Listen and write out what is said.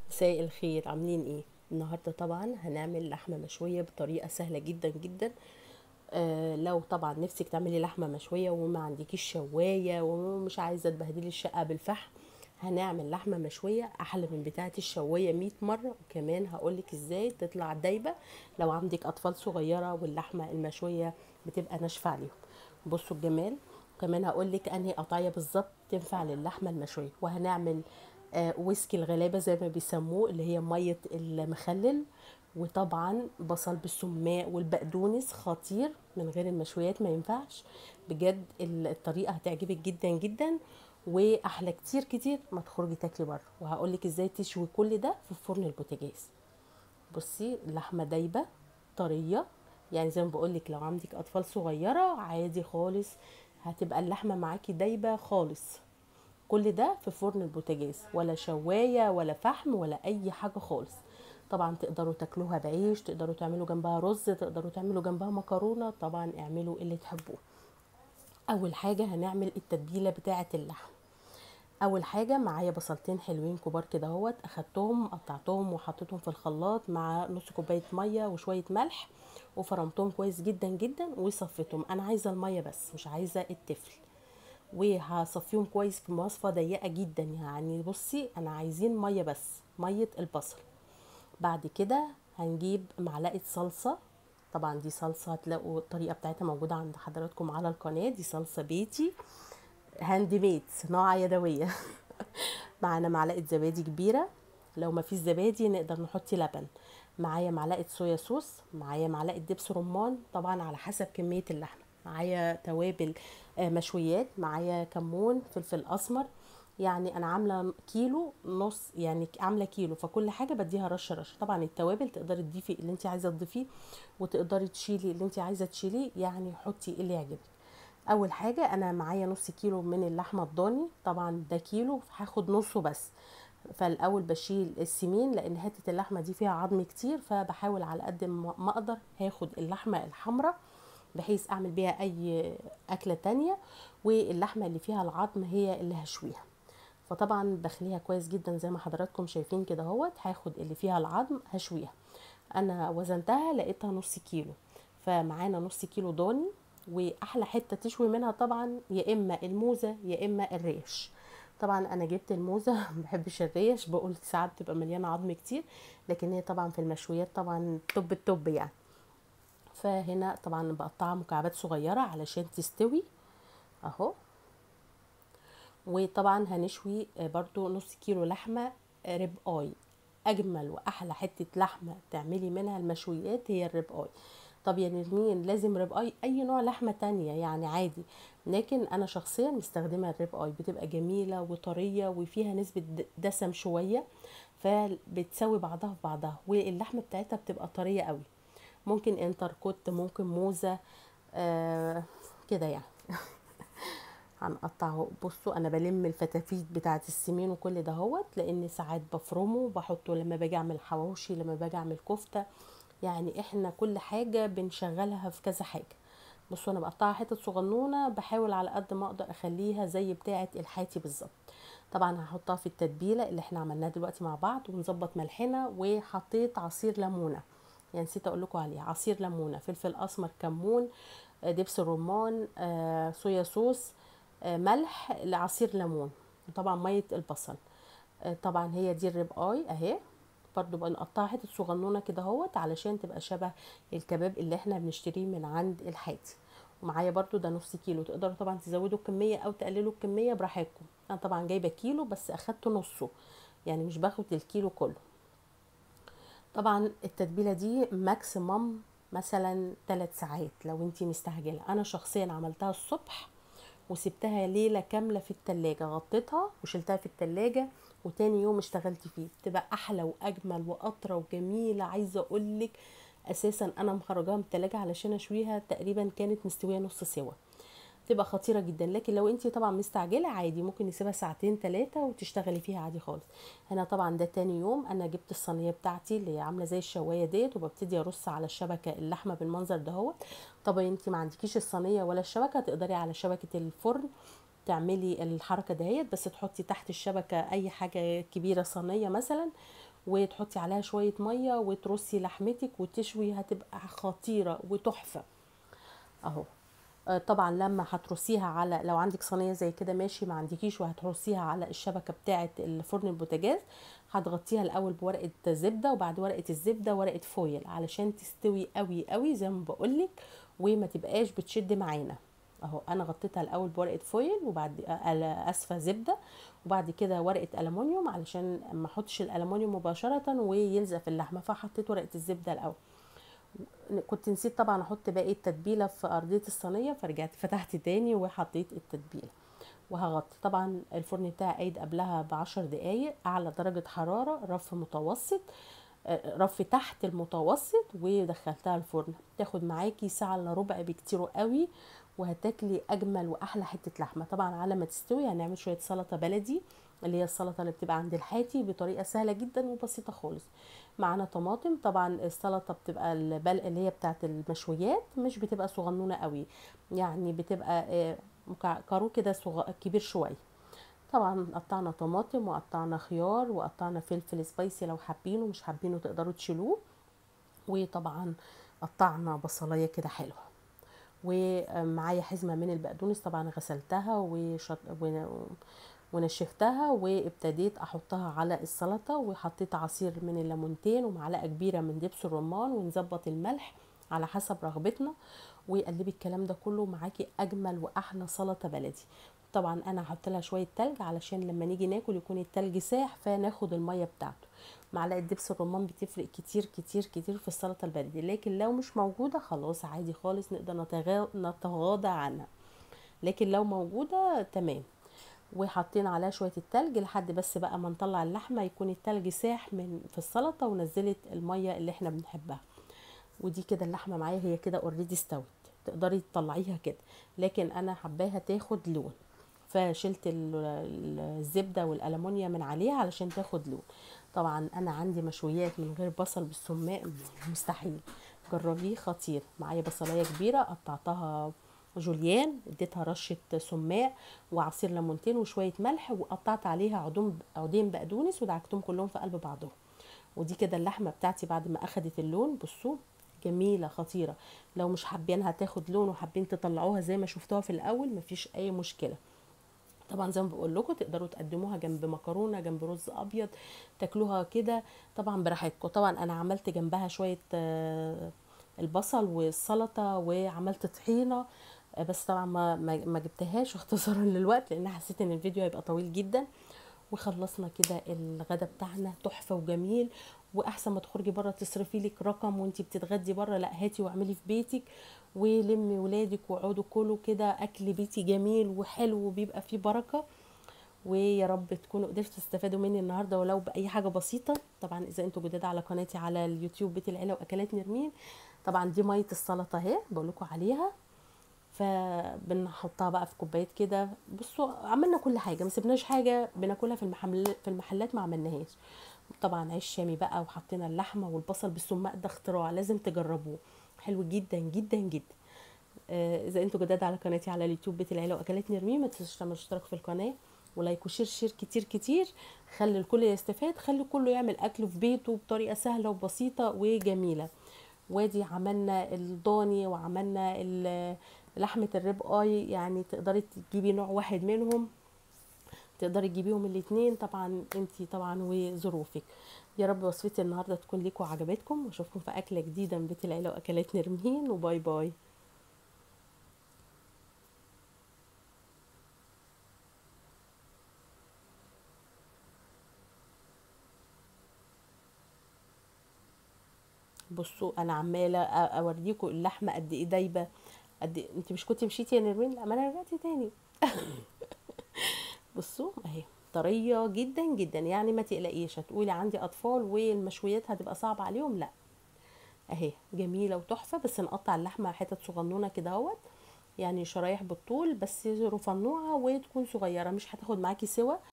مساء الخير عاملين ايه النهارده طبعا هنعمل لحمه مشويه بطريقه سهله جدا جدا آه لو طبعا نفسك تعملي لحمه مشويه وما عندكيش شوايه ومش عايزه تبهدلي الشقه بالفحم هنعمل لحمه مشويه احلى من بتاعه الشوايه 100 مره وكمان هقولك ازاي تطلع دايبه لو عندك اطفال صغيره واللحمه المشويه بتبقى ناشفه عليهم بصوا الجمال وكمان هقولك انهي قطعيه بالظبط تنفع للحمه المشويه وهنعمل آه، ويسكي الغلابة زي ما بيسموه اللي هي مية المخلل وطبعا بصل بالسماق والبقدونس خطير من غير المشويات ما ينفعش بجد ال- الطريقة هتعجبك جدا جدا واحلى كتير كتير ما تخرجي تاكلي بره وهقولك ازاي تشوي كل ده في فرن البوتاجاز بصي اللحمه دايبه طريه يعني زي ما بقولك لو عندك اطفال صغيره عادي خالص هتبقى اللحمه معاكي دايبه خالص كل ده في فرن البوتاجاز ولا شوايه ولا فحم ولا اي حاجه خالص طبعا تقدروا تاكلوها بعيش تقدروا تعملوا جنبها رز تقدروا تعملوا جنبها مكرونه طبعا اعملوا اللي تحبوه اول حاجه هنعمل التتبيله بتاعه اللحم اول حاجه معايا بصلتين حلوين كبار كده اهوت اخدتهم قطعتهم وحطيتهم في الخلاط مع نص كوبايه ميه وشويه ملح وفرمتهم كويس جدا جدا وصفيتهم انا عايزه الميه بس مش عايزه التفل وهصفيهم كويس في مصفى ضيقه جدا يعني بصي انا عايزين ميه بس ميه البصل بعد كده هنجيب معلقه صلصه طبعا دي صلصه هتلاقوا الطريقه بتاعتها موجوده عند حضراتكم على القناه دي صلصه بيتي هاند ميد صناعه يدويه معانا معلقه زبادي كبيره لو ما فيش زبادي نقدر نحط لبن معايا معلقه صويا صوص معايا معلقه دبس رمان طبعا على حسب كميه اللحمه معايا توابل آه، مشويات معايا كمون فلفل اسمر يعني انا عامله كيلو نص يعني عامله كيلو فكل حاجه بديها رشه رشه طبعا التوابل تقدري تضيفي اللي انت عايزه تضيفيه وتقدري تشيلي اللي انت عايزه تشيليه يعني حطي اللي يعجبك اول حاجه انا معايا نص كيلو من اللحمه الضاني طبعا ده كيلو هاخد نصه بس فالاول بشيل السمين لان حته اللحمه دي فيها عظم كتير فبحاول على قد ما ما اقدر هاخد اللحمه الحمراء بحيث اعمل بيها اي اكله تانية واللحمه اللي فيها العظم هي اللي هشويها فطبعا بخليها كويس جدا زي ما حضراتكم شايفين كده اهوت هاخد اللي فيها العظم هشويها انا وزنتها لقيتها نص كيلو فمعانا نص كيلو ضاني واحلى حته تشوي منها طبعا يا اما الموزه يا اما الريش طبعا انا جبت الموزه ما بحبش الريش بقول ساعات بتبقى مليانه عظم كتير لكن هي طبعا في المشويات طبعا توب التوب يعني فهنا طبعا بقطعها مكعبات صغيره علشان تستوي اهو وطبعا هنشوي برضو نص كيلو لحمه ريب اي اجمل واحلى حته لحمه تعملي منها المشويات هي الريب اي طب يا نرمين لازم ريب اي اي نوع لحمه تانية يعني عادي لكن انا شخصيا مستخدمه الريب اي بتبقى جميله وطريه وفيها نسبه د- دسم شويه فبتسوي بعضها في بعضها واللحمه بتاعتها بتبقى طريه قوي ممكن انتركوت ممكن موزه آه كده يعني هنقطعه بصوا انا بلم الفتافيت بتاعه السمين وكل ده هوت لان ساعات بفرمه بحطه لما باجي اعمل حواوشي لما باجي اعمل كفته يعني احنا كل حاجه بنشغلها في كذا حاجه بصوا انا بقطعها حتت صغنونه بحاول على قد ما اقدر اخليها زي بتاعه الحاتي بالظبط طبعا هحطها في التتبيله اللي احنا عملناها دلوقتي مع بعض ونظبط ملحنا وحطيت عصير ليمونه يعني نسيت اقول لكم عليه عصير ليمونه فلفل اسمر كمون آه، دبس رمان آه، صويا صوص آه، ملح لعصير ليمون وطبعا ميه البصل آه، طبعا هي دي الريب اي اهي برضو بنقطعها حتت صغنونه كده اهوت علشان تبقى شبه الكباب اللي احنا بنشتريه من عند الحاتي ومعايا برضو ده نص كيلو تقدروا طبعا تزودوا الكميه او تقللوا الكميه براحتكم انا طبعا جايبه كيلو بس اخدت نصه يعني مش باخد الكيلو كله طبعا التتبيله دي ماكسيمم مثلا 3 ساعات لو انتي مستعجله انا شخصيا عملتها الصبح وسبتها ليله كامله في التلاجة غطيتها وشلتها في التلاجة وتاني يوم اشتغلت فيه بتبقى احلى واجمل واطرى وجميله عايزه اقولك اساسا انا مخرجاها من التلاجة علشان اشويها تقريبا كانت مستويه نص سوا تبقى خطيره جدا لكن لو انت طبعا مستعجله عادي ممكن نسيبها ساعتين ثلاثه وتشتغلي فيها عادي خالص هنا طبعا ده تاني يوم انا جبت الصينيه بتاعتي اللي هي عامله زي الشوايه ديت وببتدي ارص على الشبكه اللحمه بالمنظر دهوت طبعا انت ما عندكيش الصينيه ولا الشبكه تقدري على شبكه الفرن تعملي الحركه دهيت بس تحطي تحت الشبكه اي حاجه كبيره صينيه مثلا وتحطي عليها شويه ميه وترصي لحمتك وتشوي هتبقى خطيره وتحفه اهو آه، طبعا لما هترصيها على لو عندك صينيه زي كده ماشي ما عندكيش وهترصيها على الشبكه بتاعه الفرن البوتاجاز هتغطيها الاول بورقه زبده وبعد ورقه الزبده ورقه فويل علشان تستوي قوي قوي زي ما بقولك وما تبقاش بتشد معانا اهو انا غطيتها الاول بورقه فويل وبعد آه، اسفه زبده وبعد كده ورقه الومنيوم علشان ما احطش الالومنيوم مباشره ويلزق في اللحمه فحطيت ورقه الزبده الاول كنت نسيت طبعا احط باقي التتبيله في ارضيه الصينيه فرجعت فتحت تاني وحطيت التتبيله وهغطي طبعا الفرن بتاعي قايد قبلها بعشر دقايق اعلى درجه حراره رف متوسط آه، رف تحت المتوسط ودخلتها الفرن تاخد معاكي ساعه الا ربع بكتير قوي وهتاكلي اجمل واحلى حته لحمه طبعا على ما تستوي هنعمل شويه سلطه بلدي اللي هي السلطه اللي بتبقى عند الحاتي بطريقه سهله جدا وبسيطه خالص معانا طماطم طبعا السلطه بتبقى البل اللي هي بتاعه المشويات مش بتبقى صغنونه قوي يعني بتبقى آه، مكع- كارو كده صغ- كبير شويه طبعا قطعنا طماطم وقطعنا خيار وقطعنا فلفل سبايسي لو حابينه مش حابينه تقدروا تشيلوه وطبعا قطعنا بصلايه كده حلوه ومعايا حزمه من البقدونس طبعا غسلتها وشط... ون- ونشفتها وابتديت احطها على السلطه وحطيت عصير من الليمونتين ومعلقه كبيره من دبس الرمان ونظبط الملح على حسب رغبتنا وقلبي الكلام ده كله معاكي اجمل واحلى سلطه بلدي طبعا انا هحط لها شويه تلج علشان لما نيجي ناكل يكون التلج ساح فناخد الميه بتاعته معلقه دبس الرمان بتفرق كتير كتير كتير في السلطه البلدي لكن لو مش موجوده خلاص عادي خالص نقدر نتغا- نتغاضى عنها لكن لو موجوده تمام وحاطين عليها شويه التلج لحد بس بقى ما نطلع اللحمه يكون التلج ساح من في السلطه ونزلت الميه اللي احنا بنحبها ودي كده اللحمه معايا هي كده اوريدي استوت تقدري تطلعيها كده لكن انا حباها تاخد لون فشلت ال- ال- الزبده والالمونيا من عليها علشان تاخد لون طبعا انا عندي مشويات من غير بصل بالسماق مستحيل جربيه خطير معايا بصلايه كبيره قطعتها جوليان اديتها رشه سماق وعصير ليمونتين وشويه ملح وقطعت عليها عودين عودين بقدونس ودعكتهم كلهم في قلب بعضهم ودي كده اللحمه بتاعتي بعد ما اخدت اللون بصوا جميله خطيره لو مش حابينها تاخد لون وحابين تطلعوها زي ما شفتوها في الاول مفيش اي مشكله طبعا زي ما بقول لكم تقدروا تقدموها جنب مكرونه جنب رز ابيض تاكلوها كده طبعا براحتكم طبعا انا عملت جنبها شويه آه، البصل والسلطه وعملت طحينه آه، بس طبعا ما ما ما جبتهاش اختصارا للوقت لان حسيت ان الفيديو هيبقى طويل جدا وخلصنا كده الغدا بتاعنا تحفه وجميل واحسن ما تخرجي بره تصرفي لك رقم وانتي بتتغدي بره لا هاتي واعملي في بيتك ولمي ولادك واقعدوا كلوا كده اكل بيتي جميل وحلو وبيبقى فيه بركه ويا رب تكونوا قدرتوا تستفادوا مني النهارده ولو باي حاجه بسيطه طبعا اذا انتوا جداد على قناتي على اليوتيوب بيت العيله واكلات نرمين طبعا دي ميه السلطه اهي بقول لكم عليها فبنحطها بقى في كوبايات كده بصوا عملنا كل حاجه ما سيبناش حاجه بناكلها في المحل في المحلات ما عملناهاش طبعا عيش شامي بقى وحطينا اللحمه والبصل بالسماق ده اختراع لازم تجربوه حلو جدا جدا جدا آه، اذا انتوا جداد على قناتي على اليوتيوب بيت العيله واكلات نرمين ما تنسوش تعملوا اشتراك في القناه ولايك وشير شير كتير كتير خلي الكل يستفاد خلي كله يعمل اكله في بيته بطريقه سهله وبسيطه وجميله وادي عملنا الضاني وعملنا ال- لحمه الريب اي يعني تقدري تجيبي نوع واحد منهم تقدري تجيبيهم الاتنين طبعا انتي طبعا وظروفك يا رب وصفتي النهارده تكون ليكم وعجبتكم واشوفكم في اكله جديده من بيت العيله واكلات نرمين وباي باي بصوا انا عماله أ- اوريكم اللحمه قد ايه دايبه قد إيه. انت مش كنت مشيتي يا نرمين لا ما انا رجعت تاني بصوا اهي طريه جدا جدا يعني ما تقلقيش هتقولي عندي اطفال والمشويات هتبقى صعبه عليهم لا اهي جميله وتحفه بس نقطع اللحمه حتت صغنونه كده اهوت يعني شرايح بالطول بس رفنوعه وتكون صغيره مش هتاخد معاكي سوا